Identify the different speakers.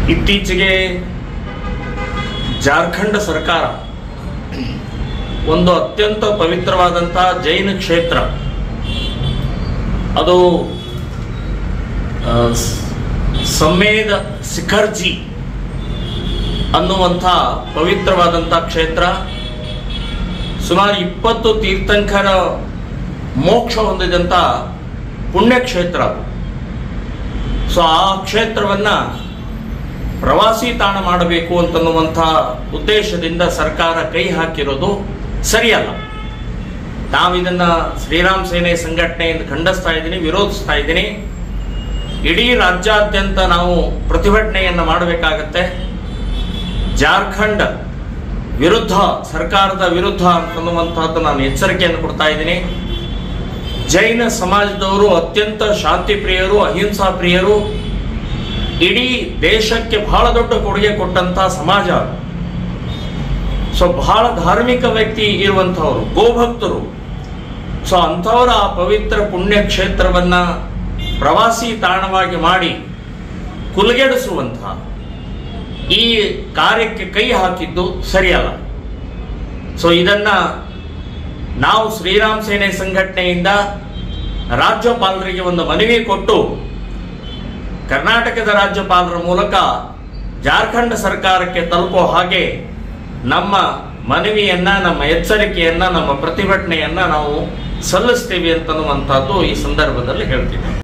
Speaker 1: ಇತ್ತೀಚೆಗೆ ಜಾರ್ಖಂಡ್ ಸರ್ಕಾರ ಒಂದು ಅತ್ಯಂತ ಪವಿತ್ರವಾದಂತಹ ಜೈನ ಕ್ಷೇತ್ರ ಅದು ಆ, ಸ್- ಸಮ್ಮೇದ ಶಿಖರ್ಜಿ ಅನ್ನುವಂಥ ಪವಿತ್ರವಾದಂಥ ಕ್ಷೇತ್ರ ಸುಮಾರು ಇಪ್ಪತ್ತು ತೀರ್ಥಂಕರ ಮೋಕ್ಷ ಹೊಂದಿದಂಥ ಪುಣ್ಯಕ್ಷೇತ್ರ ಅದು. ಸೊ ಆ ಕ್ಷೇತ್ರವನ್ನ ಪ್ರವಾಸಿ ತಾಣ ಮಾಡಬೇಕು ಅಂತನ್ನುವಂಥ ಉದ್ದೇಶದಿಂದ ಸರ್ಕಾರ ಕೈ ಹಾಕಿರೋದು ಸರಿಯಲ್ಲ ನಾವಿದನ್ನ ಶ್ರೀರಾಮ್ ಸೇನೆ ಸಂಘಟನೆಯಿಂದ ಖಂಡಿಸ್ತಾ ಇದ್ದೀನಿ ವಿರೋಧಿಸ್ತಾ ಇದ್ದೀನಿ ಇಡೀ ರಾಜ್ಯಾದ್ಯಂತ ನಾವು ಪ್ರತಿಭಟನೆಯನ್ನು ಮಾಡಬೇಕಾಗತ್ತೆ ಜಾರ್ಖಂಡ್ ವಿರುದ್ಧ ಸರ್ಕಾರದ ವಿರುದ್ಧ ಅಂತನ್ನುವಂತಹದ್ದು ನಾನು ಎಚ್ಚರಿಕೆಯನ್ನು ಕೊಡ್ತಾ ಇದ್ದೀನಿ ಜೈನ ಸಮಾಜದವರು ಅತ್ಯಂತ ಶಾಂತಿ ಪ್ರಿಯರು ಅಹಿಂಸಾ ಪ್ರಿಯರು ಇಡೀ ದೇಶಕ್ಕೆ ಬಹಳ ದೊಡ್ಡ ಕೊಡುಗೆ ಕೊಟ್ಟಂತ ಸಮಾಜ ಅದು. ಸೊ ಬಹಳ ಧಾರ್ಮಿಕ ವ್ಯಕ್ತಿ ಇರುವಂಥವ್ರು ಗೋಭಕ್ತರು ಸೊ ಅಂಥವರ ಆ ಪವಿತ್ರ ಪುಣ್ಯ ಕ್ಷೇತ್ರವನ್ನ ಪ್ರವಾಸಿ ತಾಣವಾಗಿ ಮಾಡಿ ಕುಲಗೆಡಿಸುವಂತಹ ಈ ಕಾರ್ಯಕ್ಕೆ ಕೈ ಹಾಕಿದ್ದು ಸರಿಯಲ್ಲ ಸೊ ಇದನ್ನ ನಾವು ಶ್ರೀರಾಮ್ ಸೇನೆ ಸಂಘಟನೆಯಿಂದ ರಾಜ್ಯಪಾಲರಿಗೆ ಒಂದು ಮನವಿ ಕೊಟ್ಟು ಕರ್ನಾಟಕದ ರಾಜ್ಯಪಾಲರ ಮೂಲಕ ಜಾರ್ಖಂಡ್ ಸರ್ಕಾರಕ್ಕೆ ತಲುಪೋ ಹಾಗೆ ನಮ್ಮ ಮನವಿಯನ್ನ ನಮ್ಮ ಎಚ್ಚರಿಕೆಯನ್ನ ನಮ್ಮ ಪ್ರತಿಭಟನೆಯನ್ನ ನಾವು ಸಲ್ಲಿಸ್ತೀವಿ ಅಂತನ್ನುವಂಥದ್ದು ಈ ಸಂದರ್ಭದಲ್ಲಿ ಹೇಳ್ತೀನಿ